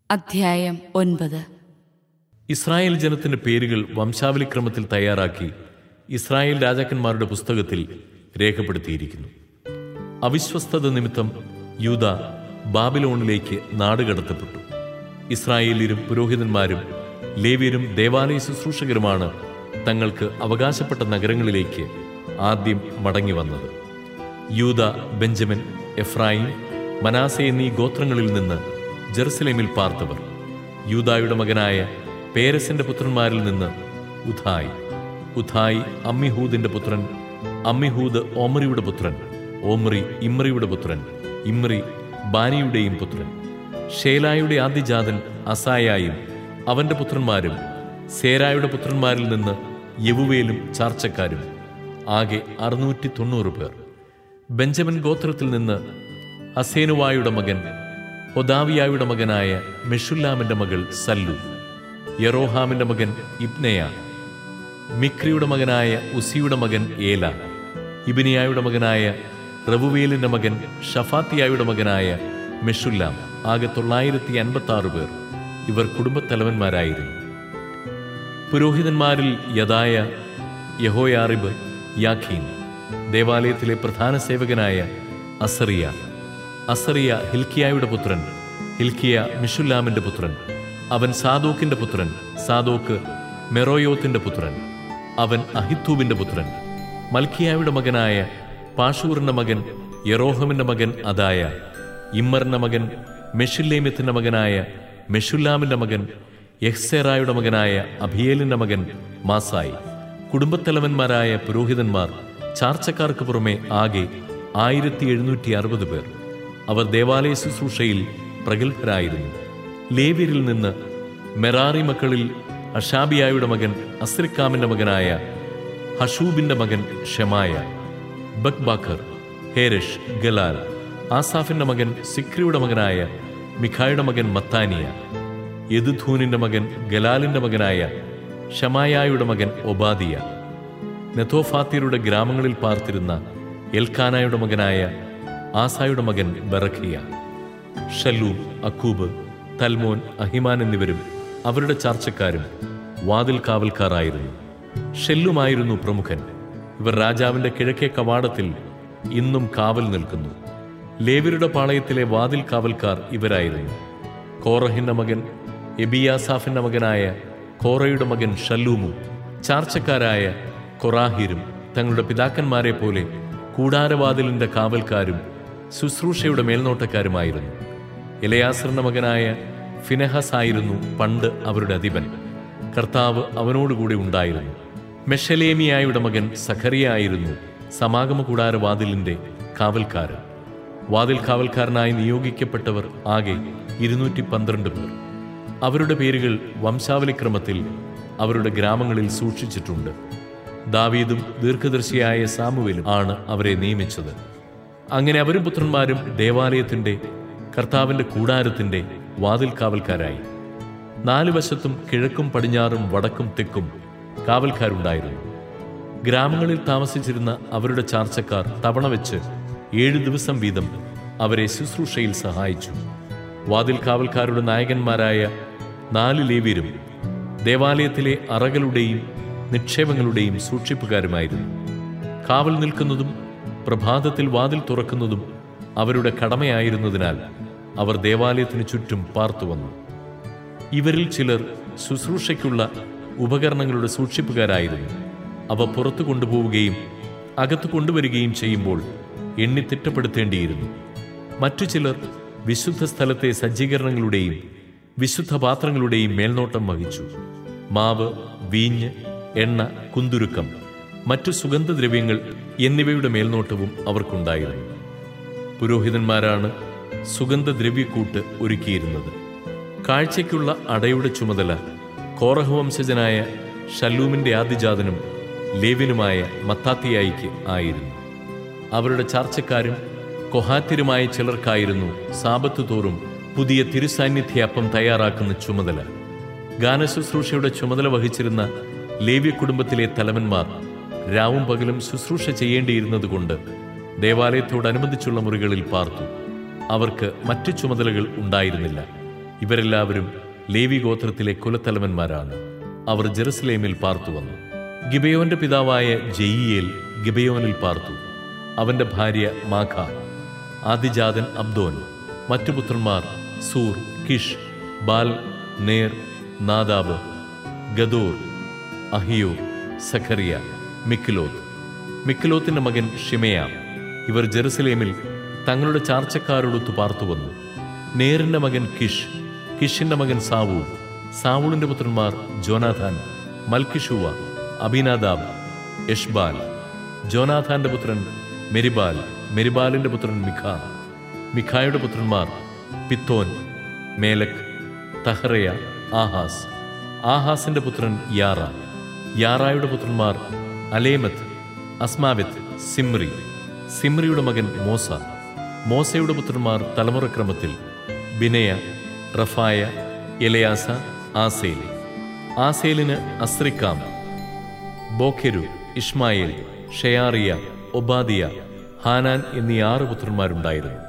അധ്യായം ഒൻപത് ഇസ്രായേൽ ജനത്തിന്റെ പേരുകൾ വംശാവലിക്രമത്തിൽ തയ്യാറാക്കി ഇസ്രായേൽ രാജാക്കന്മാരുടെ പുസ്തകത്തിൽ രേഖപ്പെടുത്തിയിരിക്കുന്നു അവിശ്വസ്തത നിമിത്തം യൂത ബാബിലോണിലേക്ക് നാടുകടത്തപ്പെട്ടു ഇസ്രായേലിയരും പുരോഹിതന്മാരും ലേവ്യരും ദേവാലയ ശുശ്രൂഷകരുമാണ് തങ്ങൾക്ക് അവകാശപ്പെട്ട നഗരങ്ങളിലേക്ക് ആദ്യം മടങ്ങി വന്നത് യൂത ബെഞ്ചമിൻ എഫ്രായിം മനാസെ എന്നീ ഗോത്രങ്ങളിൽ നിന്ന് ജെറുസലേമിൽ പാർത്തവർ യൂദായുടെ മകനായ പേരസിന്റെ പുത്രന്മാരിൽ നിന്ന് ഉഥായ് ഉഥായ് അമ്മിഹൂദിന്റെ പുത്രൻ അമ്മിഹൂദ് ഓമറിയുടെ പുത്രൻ ഓമറി ഇമ്രിയുടെ പുത്രൻ ഇമ്രി ബാനിയുടെയും പുത്രൻ ഷേലായുടെ ആദ്യജാതൻ അസായായും അവന്റെ പുത്രന്മാരും സേരായുടെ പുത്രന്മാരിൽ നിന്ന് യവുവേലും ചാർച്ചക്കാരും ആകെ അറുന്നൂറ്റി തൊണ്ണൂറ് പേർ ബെഞ്ചമിൻ ഗോത്രത്തിൽ നിന്ന് അസേനുവായുടെ മകൻ ഒദാവിയായുടെ മകനായ മെഷുല്ലാമിന്റെ മകൾ സല്ലു യറോഹാമിന്റെ മകൻ ഇബ്നയ മിക്രിയുടെ മകനായ ഉസിയുടെ മകൻ ഏല ഇബിനിയായുടെ മകനായ റവുവേലിന്റെ മകൻ ഷഫാത്തിയായുടെ മകനായ മെഷുല്ലാം ആകെ തൊള്ളായിരത്തി അൻപത്തി ആറ് പേർ ഇവർ കുടുംബത്തലവന്മാരായിരുന്നു പുരോഹിതന്മാരിൽ യദായ യഹോയാറിബ് യാഖീൻ ദേവാലയത്തിലെ പ്രധാന സേവകനായ അസറിയ അസറിയ ഹിൽക്കിയായുടെ പുത്രൻ ഹിൽക്കിയ മിഷുല്ലാമിന്റെ പുത്രൻ അവൻ സാദോക്കിന്റെ പുത്രൻ സാദോക്ക് മെറോയോത്തിന്റെ പുത്രൻ അവൻ അഹിത്തൂബിന്റെ പുത്രൻ മൽക്കിയായുടെ മകനായ പാഷൂറിന്റെ മകൻ യറോഹമിന്റെ മകൻ അദായ ഇമ്മറിന്റെ മകൻ മെഷുല്ലേമിത്തിന്റെ മകനായ മെഷുല്ലാമിന്റെ മകൻ യഹ്സേറായുടെ മകനായ അഭിയേലിന്റെ മകൻ മാസായി കുടുംബത്തലവന്മാരായ പുരോഹിതന്മാർ ചാർച്ചക്കാർക്ക് പുറമെ ആകെ ആയിരത്തി എഴുന്നൂറ്റി അറുപത് പേർ അവർ ദേവാലയ ശുശ്രൂഷയിൽ പ്രഗത്ഭരായിരുന്നു ലേവ്യരിൽ നിന്ന് മെറാറി മക്കളിൽ അഷാബിയായുടെ മകൻ അസ്രിക്കാമിന്റെ മകനായ ഹഷൂബിന്റെ മകൻ ഷെമായ ബക്ബാഖർ ഹേരഷ് ഗലാൽ ആസാഫിന്റെ മകൻ സിക്രിയുടെ മകനായ മിഖായുടെ മകൻ മത്താനിയ യദുധൂനിന്റെ മകൻ ഗലാലിന്റെ മകനായ ഷമായായുടെ മകൻ ഒബാദിയ നെഥോഫാത്തിയരുടെ ഗ്രാമങ്ങളിൽ പാർത്തിരുന്ന എൽക്കാനായുടെ മകനായ ആസായുടെ മകൻ ബറഖിയ ഷല്ലൂം അക്കൂബ് തൽമോൻ അഹിമാൻ എന്നിവരും അവരുടെ ചാർച്ചക്കാരും വാതിൽ കാവൽക്കാരായിരുന്നു ഷെല്ലുമായിരുന്നു പ്രമുഖൻ ഇവർ രാജാവിന്റെ കിഴക്കേ കവാടത്തിൽ ഇന്നും കാവൽ നിൽക്കുന്നു ലേവരുടെ പാളയത്തിലെ വാതിൽ കാവൽക്കാർ ഇവരായിരുന്നു കോറഹിന്റെ മകൻ എബിയാസാഫിന്റെ മകനായ കോറയുടെ മകൻ ഷല്ലൂമും ചാർച്ചക്കാരായ കൊറാഹിരും തങ്ങളുടെ പിതാക്കന്മാരെ പോലെ കൂടാരവാതിലിന്റെ കാവൽക്കാരും ശുശ്രൂഷയുടെ മേൽനോട്ടക്കാരുമായിരുന്നു ഇലയാസറിന്റെ മകനായ ഫിനഹസ് ആയിരുന്നു പണ്ട് അവരുടെ അധിപൻ കർത്താവ് അവനോടുകൂടി ഉണ്ടായിരുന്നു മെഷലേമിയായുടെ മകൻ സഖറിയ ആയിരുന്നു സമാഗമ കൂടാരവാതിലിന്റെ കാവൽക്കാരൻ വാതിൽ കാവൽക്കാരനായി നിയോഗിക്കപ്പെട്ടവർ ആകെ ഇരുന്നൂറ്റി പന്ത്രണ്ട് പേർ അവരുടെ പേരുകൾ വംശാവലിക്രമത്തിൽ അവരുടെ ഗ്രാമങ്ങളിൽ സൂക്ഷിച്ചിട്ടുണ്ട് ദാവീദും ദീർഘദർശിയായ സാമുവേലും ആണ് അവരെ നിയമിച്ചത് അങ്ങനെ അവരും പുത്രന്മാരും ദേവാലയത്തിന്റെ കർത്താവിന്റെ കൂടാരത്തിന്റെ വാതിൽ കാവൽക്കാരായി നാലു വശത്തും കിഴക്കും പടിഞ്ഞാറും വടക്കും തെക്കും കാവൽക്കാരുണ്ടായിരുന്നു ഗ്രാമങ്ങളിൽ താമസിച്ചിരുന്ന അവരുടെ ചാർച്ചക്കാർ തവണ വെച്ച് ഏഴു ദിവസം വീതം അവരെ ശുശ്രൂഷയിൽ സഹായിച്ചു വാതിൽ കാവൽക്കാരുടെ നായകന്മാരായ നാല് ലേവ്യരും ദേവാലയത്തിലെ അറകളുടെയും നിക്ഷേപങ്ങളുടെയും സൂക്ഷിപ്പുകാരുമായിരുന്നു കാവൽ നിൽക്കുന്നതും പ്രഭാതത്തിൽ വാതിൽ തുറക്കുന്നതും അവരുടെ കടമയായിരുന്നതിനാൽ അവർ ദേവാലയത്തിനു ചുറ്റും പാർത്തുവന്നു ഇവരിൽ ചിലർ ശുശ്രൂഷയ്ക്കുള്ള ഉപകരണങ്ങളുടെ സൂക്ഷിപ്പുകാരായിരുന്നു അവ പുറത്തു കൊണ്ടുപോവുകയും അകത്ത് കൊണ്ടുവരികയും ചെയ്യുമ്പോൾ എണ്ണി തിട്ടപ്പെടുത്തേണ്ടിയിരുന്നു മറ്റു ചിലർ വിശുദ്ധ സ്ഥലത്തെ സജ്ജീകരണങ്ങളുടെയും വിശുദ്ധ പാത്രങ്ങളുടെയും മേൽനോട്ടം വഹിച്ചു മാവ് വീഞ്ഞ് എണ്ണ കുന്തുരുക്കം മറ്റു സുഗന്ധദ്രവ്യങ്ങൾ എന്നിവയുടെ മേൽനോട്ടവും അവർക്കുണ്ടായിരുന്നു പുരോഹിതന്മാരാണ് സുഗന്ധദ്രവ്യക്കൂട്ട് ഒരുക്കിയിരുന്നത് കാഴ്ചയ്ക്കുള്ള അടയുടെ ചുമതല കോറഹ വംശജനായ ഷല്ലൂമിന്റെ ആദ്യജാതനും ലേവിനുമായ മത്താത്തിയായിക്ക് ആയിരുന്നു അവരുടെ ചാർച്ചക്കാരും കൊഹാത്തിരുമായ ചിലർക്കായിരുന്നു സാപത്ത് തോറും പുതിയ തിരുസാന്നിധ്യാപ്പം തയ്യാറാക്കുന്ന ചുമതല ഗാനശുശ്രൂഷയുടെ ചുമതല വഹിച്ചിരുന്ന ലേവ്യ കുടുംബത്തിലെ തലവന്മാർ രാവും പകലും ശുശ്രൂഷ ചെയ്യേണ്ടിയിരുന്നതുകൊണ്ട് ദേവാലയത്തോടനുബന്ധിച്ചുള്ള മുറികളിൽ പാർത്തു അവർക്ക് മറ്റു ചുമതലകൾ ഉണ്ടായിരുന്നില്ല ഇവരെല്ലാവരും ലേവി ഗോത്രത്തിലെ കുലത്തലവന്മാരാണ് അവർ ജെറുസലേമിൽ പാർത്തു വന്നു ഗിബയോന്റെ പിതാവായ ജയിയേൽ ഗിബയോനിൽ പാർത്തു അവന്റെ ഭാര്യ മാഖ ആദിജാതൻ അബ്ദോൻ മറ്റു പുത്രന്മാർ സൂർ കിഷ് ബാൽ നേർ നാദാബ് ഗദോർ അഹിയോ സഖറിയ മിക്കിലോത്ത് മിക്കിലോത്തിന്റെ മകൻ ഷിമയ ഇവർ ജെറുസലേമിൽ തങ്ങളുടെ ചാർച്ചക്കാരോടൊത്തു പാർത്തുവന്നു നേറിന്റെ മകൻ കിഷ് കിഷിന്റെ മകൻ സാവൂൾ സാവൂളിന്റെ പുത്രന്മാർ ജോനാഥാൻ മൽക്കിഷുവ അബിനാദാബ് യഷ്ബാൽ ജോനാഥാന്റെ പുത്രൻ മെരിബാൽ മെരിബാലിന്റെ പുത്രൻ മിഖ മിഖായുടെ പുത്രന്മാർ പിത്തോൻ മേലക് തഹറയ ആഹാസ് ആഹാസിന്റെ പുത്രൻ യാറ യാറായുടെ പുത്രന്മാർ അലേമത്ത് അസ്മാവിത്ത് സിമ്രി സിമ്രിയുടെ മകൻ മോസ മോസയുടെ പുത്രന്മാർ തലമുറക്രമത്തിൽ ബിനയ റഫായ എലയാസ ആസേൽ ആസേലിന് അസ്രിക്കാം ബോഖെരു ഇഷ്മായേൽ ഷെയാറിയ ഒബാദിയ ഹാനാൻ എന്നീ ആറ് പുത്രന്മാരുണ്ടായിരുന്നു